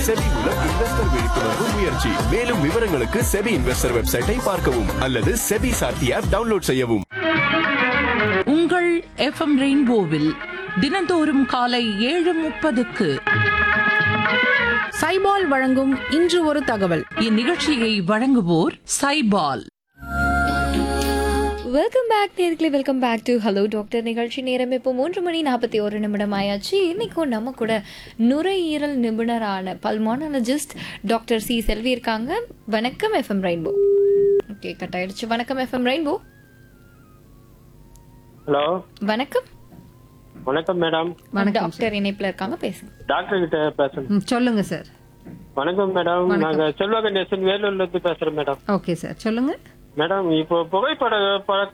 SEBI மூலம் investor விழிப்புணர்வு முயற்சி மேலும் விவரங்களுக்கு செபி இன்வெஸ்டர் வெப்சைட்டை பார்க்கவும் அல்லது செபி சார்த்தி ஆப் டவுன்லோட் செய்யவும் உங்கள் எஃப்எம் ரெயின்போவில் தினந்தோறும் காலை ஏழு முப்பதுக்கு சைபால் வழங்கும் இன்று ஒரு தகவல் இந்நிகழ்ச்சியை வழங்குவோர் சைபால் வெல்கம் பேக் நேர்களே welcome back to hello doctor நிகழ்ச்சி நேரம் இப்போ மூன்று மணி நாற்பத்தி ஒரு நிமிடம் ஆயாச்சு இன்னைக்கும் நம்ம கூட நுரையீரல் நிபுணரான பல்மானாலஜிஸ்ட் டாக்டர் சி செல்வி இருக்காங்க வணக்கம் எஃப்எம் ரெயின்போ ஓகே கட் ஆயிடுச்சு வணக்கம் எஃப்எம் ரெயின்போ ஹலோ வணக்கம் வணக்கம் மேடம் டாக்டர் இணைப்புல இருக்காங்க பேசுங்க டாக்டர் கிட்ட பேசுறேன் ம், சொல்லுங்க சார் வணக்கம் மேடம் நாங்க செல்வ கணேசன் வேலூர்ல இருந்து பேசுறோம் மேடம் ஓகே சார் சொல்லுங்க மேடம் இப்போ புகைப்பட பழக்க